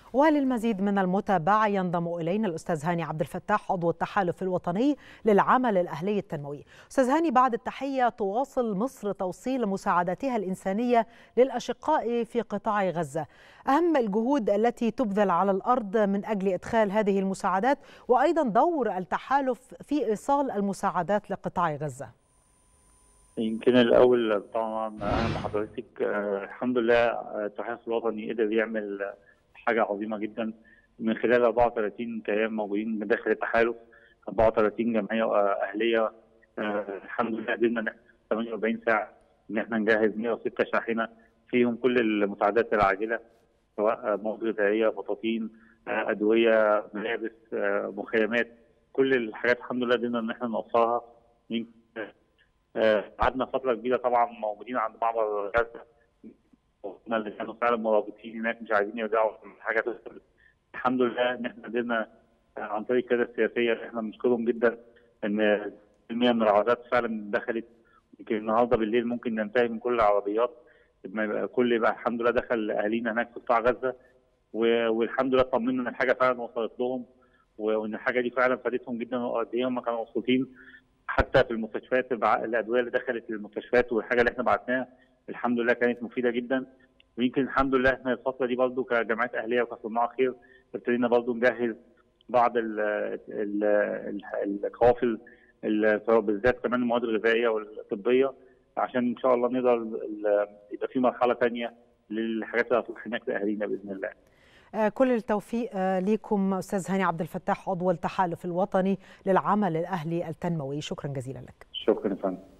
وللمزيد من المتابعة ينضم إلينا الأستاذ هاني عبد الفتاح عضو التحالف الوطني للعمل الأهلي التنموي أستاذ هاني بعد التحية تواصل مصر توصيل مساعداتها الإنسانية للأشقاء في قطاع غزة أهم الجهود التي تبذل على الأرض من أجل إدخال هذه المساعدات وأيضا دور التحالف في إيصال المساعدات لقطاع غزة يمكن الاول طبعا اهلا بحضرتك آه الحمد لله التحالف الوطني قدر يعمل حاجه عظيمه جدا من خلال 34 كيان موجودين داخل التحالف 34 جمعيه اهليه آه الحمد لله قدرنا 48 ساعه ان احنا نجهز 106 شاحنه فيهم كل المساعدات العاجله سواء مواد غذائيه بطاطين آه ادويه ملابس آه مخيمات كل الحاجات الحمد لله قدرنا ان احنا نوصلها قعدنا فتره كبيره طبعا موجودين عند معبر غزه وقلنا اللي كانوا فعلا مرابطين هناك مش عايزين يرجعوا حاجه تحصل الحمد لله ان احنا قدرنا عن طريق القياده السياسيه اللي احنا بنشكرهم جدا ان كميه من العربيات فعلا دخلت يمكن النهارده بالليل ممكن ننتهي من كل العربيات ما يبقى كل يبقى الحمد لله دخل اهالينا هناك في قطاع غزه والحمد لله طمنا ان الحاجه فعلا وصلت لهم وان الحاجه دي فعلا فادتهم جدا وقد ايه هم كانوا مبسوطين حتى في المستشفيات الادويه اللي دخلت للمستشفيات والحاجه اللي احنا بعتناها الحمد لله كانت مفيده جدا ويمكن الحمد لله احنا الفتره دي برضو كجمعيات اهليه وكصناع خير ابتدينا برضو نجهز بعض القوافل بالذات كمان المواد الغذائيه والطبيه عشان ان شاء الله نقدر يبقى في مرحله ثانيه للحاجات اللي هتروح هناك لاهالينا باذن الله. كل التوفيق لكم استاذ هاني عبد الفتاح عضو التحالف الوطني للعمل الاهلي التنموي شكرا جزيلا لك شكرا فندم